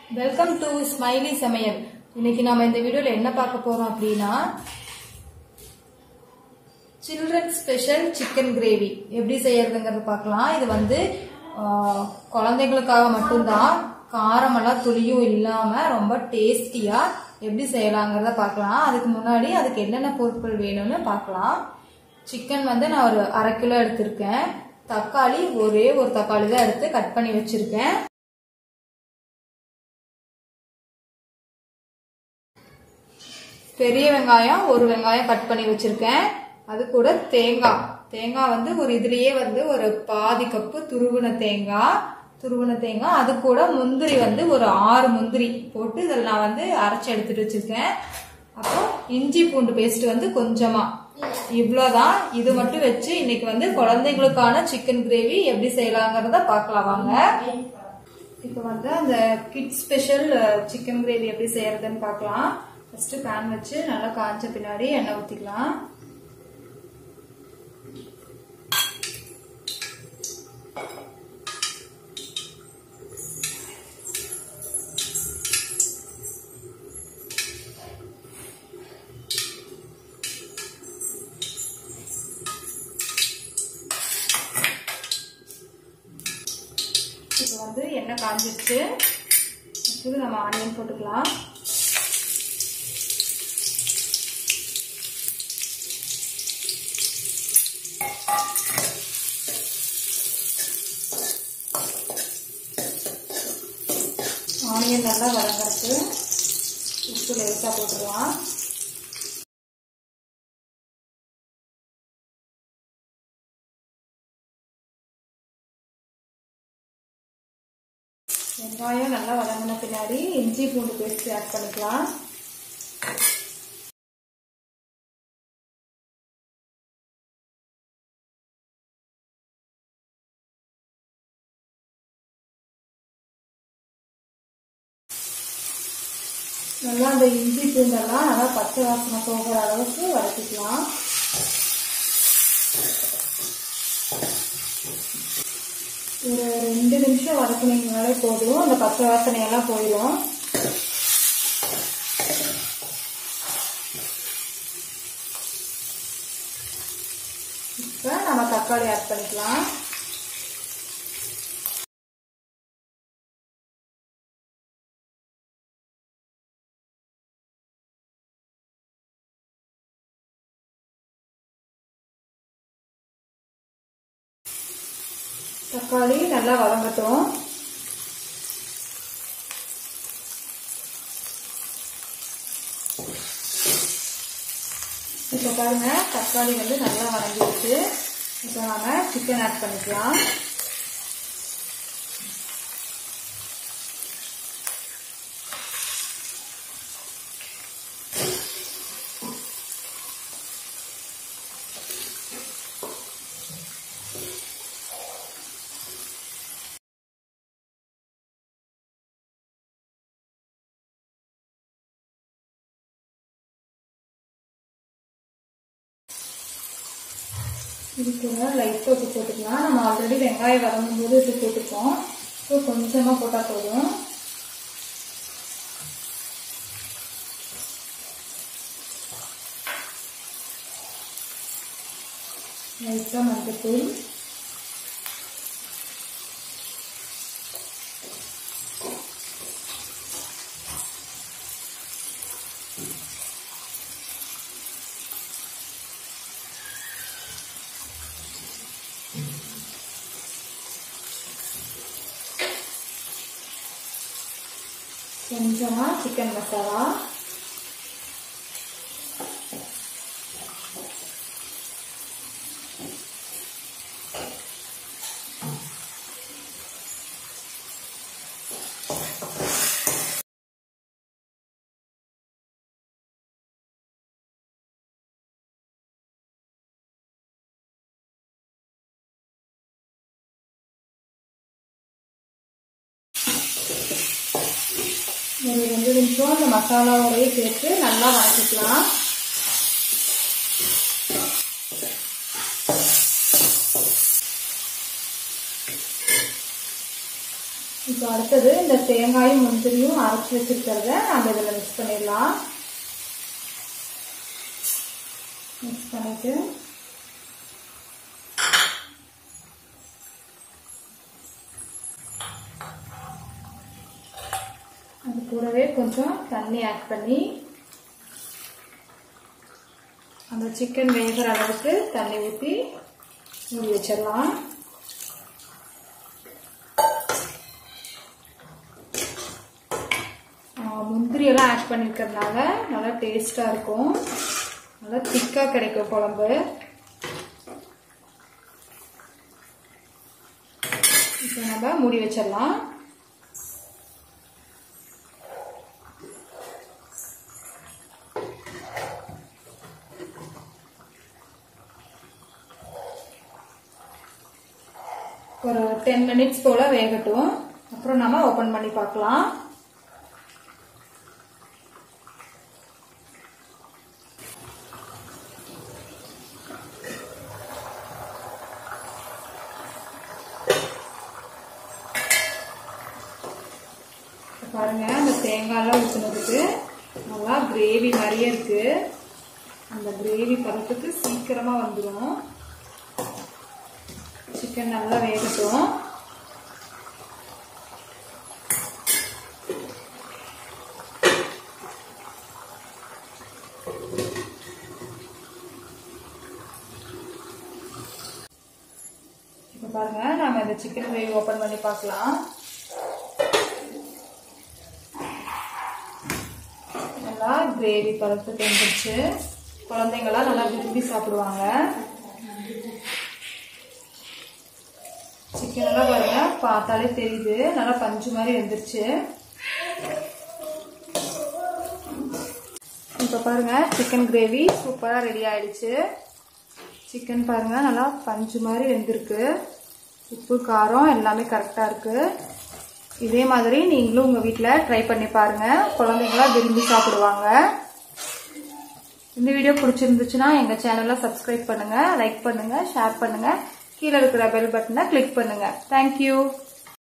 welcome to smiley சமையல் இன்னைக்கு நாம இந்த வீடியோல என்ன பார்க்க போறோம் அப்படின்னா சில்ட்ரன் ஸ்பெஷல் சிக்கன் கிரேவி எப்படி செய்யறதுங்கிறது பார்க்கலாம் இது வந்து ஆ, குழந்தைங்களுக்காக மட்டும்தான் காரமெல்லாம் துளியும் இல்லாம ரொம்ப டேஸ்டியா எப்படி செய்யலாங்கிறத பார்க்கலாம் அதுக்கு முன்னாடி அதுக்கு என்னென்ன பொருட்கள் வேணும்னு பார்க்கலாம் சிக்கன் வந்து நான் ஒரு அரை கிலோ எடுத்திருக்கேன் தக்காளி ஒரே ஒரு தக்காளி தான் எடுத்து கட் பண்ணி வச்சிருக்கேன் பெரிய வெங்காயம் ஒரு வெங்காயம் கட் பண்ணி வச்சிருக்கேன் அது கூட தேங்காய் தேங்காய் வந்து ஒரு இதுலயே வந்து ஒரு பாதி கப்பு துருவின தேங்காய் துருவின தேங்காய் அது கூட முந்திரி வந்து ஒரு ஆறு முந்திரி போட்டு இதில் நான் வந்து அரைச்சி எடுத்துட்டு வச்சிருக்கேன் அப்புறம் இஞ்சி பூண்டு பேஸ்ட் வந்து கொஞ்சமா இவ்வளோதான் இது மட்டும் வச்சு இன்னைக்கு வந்து குழந்தைங்களுக்கான சிக்கன் கிரேவி எப்படி செய்யலாங்கிறத பார்க்கலாம் வாங்க இப்போ வந்து அந்த கிட் ஸ்பெஷல் சிக்கன் கிரேவி எப்படி செய்யறதுன்னு பார்க்கலாம் ஃபர்ஸ்ட் பேன் வச்சு நல்லா காய்ச்ச பின்னாடி எண்ணெய் ஊற்றிக்கலாம் இப்போ வந்து எண்ணெய் காஞ்சிருச்சு அடுத்தது நம்ம ஆனியன் போட்டுக்கலாம் ஆனியன் நல்லா வதங்கிறதுக்கு உப்பு லேசாக போட்டுடலாம் வெங்காயம் நல்லா வதங்கின பின்னாடி இஞ்சி பூண்டு பேஸ்ட் ஆட் பண்ணிக்கலாம் நல்லா அந்த இஞ்சி பூண்டெல்லாம் நல்லா பச்சை வாசனை போகிற அளவுக்கு வதக்கிக்கலாம் ஒரு ரெண்டு நிமிஷம் வதக்குனீங்கனாலே போதும் அந்த பச்சை வாசனையெல்லாம் போயிடும் இப்போ நம்ம தக்காளி ஆட் பண்ணிக்கலாம் தக்காளி நல்லா வதங்கட்டும் இப்போ பாருங்க தக்காளி வந்து நல்லா வதங்கிடுச்சு இப்போ நாம சிக்கன் ஆட் பண்ணிக்கலாம் இதுக்குள்ள லைட்டாக உப்பு போட்டுக்கலாம் நம்ம ஆல்ரெடி வெங்காயம் வதங்கும் போது உப்பு போட்டுப்போம் ஸோ கொஞ்சமாக போட்டால் போதும் லைட்டாக மஞ்சத்தூள் கொஞ்சமாக சிக்கன் மசாலா ஒரு ரெண்டு நிமிஷம் அந்த மசாலாவோடய சேர்த்து நல்லா வதக்கிக்கலாம் இப்போ அடுத்தது இந்த தேங்காயும் முந்திரியும் அரைச்சி வச்சிருக்கிறத நம்ம இதில் மிக்ஸ் பண்ணிடலாம் மிக்ஸ் பண்ணிட்டு அது கூடவே கொஞ்சம் தண்ணி ஆட் பண்ணி அந்த சிக்கன் வேகிற அளவுக்கு தண்ணி ஊற்றி மூடி வச்சிடலாம் முந்திரி எல்லாம் ஆட் பண்ணிருக்கிறதுனால நல்லா டேஸ்டா இருக்கும் நல்லா திக்கா கிடைக்கும் குழம்பு இப்போ நம்ம மூடி வச்சிடலாம் ஒரு டென் மினிட்ஸ் போல வேகட்டும் அப்புறம் நம்ம ஓபன் பண்ணி பார்க்கலாம் பாருங்க அந்த தேங்காய்லாம் ஊற்றுனதுக்கு நல்லா கிரேவி மாதிரியே இருக்கு அந்த கிரேவி பதத்துக்கு சீக்கிரமா வந்துடும் சிக்கன் நல்லா வேகட்டும் இப்போ பாருங்க நாம இந்த சிக்கன் கிரேவி ஓபன் பண்ணி பார்க்கலாம் நல்லா கிரேவி பதத்துக்கு வந்துருச்சு குழந்தைங்களாம் நல்லா விரும்பி சாப்பிடுவாங்க சிக்கன் எல்லாம் பாருங்க பார்த்தாலே தெரியுது நல்லா பஞ்சு மாதிரி வந்துருச்சு இப்போ பாருங்க சிக்கன் கிரேவி சூப்பராக ரெடி ஆயிடுச்சு சிக்கன் பாருங்க நல்லா பஞ்சு மாதிரி வெந்திருக்கு உப்பு காரம் எல்லாமே கரெக்டாக இருக்கு இதே மாதிரி நீங்களும் உங்கள் வீட்டில் ட்ரை பண்ணி பாருங்க குழந்தைங்களாம் விரும்பி சாப்பிடுவாங்க இந்த வீடியோ பிடிச்சிருந்துச்சுன்னா எங்கள் சேனலை சப்ஸ்கிரைப் பண்ணுங்க லைக் பண்ணுங்க ஷேர் பண்ணுங்க கீழே இருக்கிற பெல் பட்டனை கிளிக் பண்ணுங்க தேங்க்யூ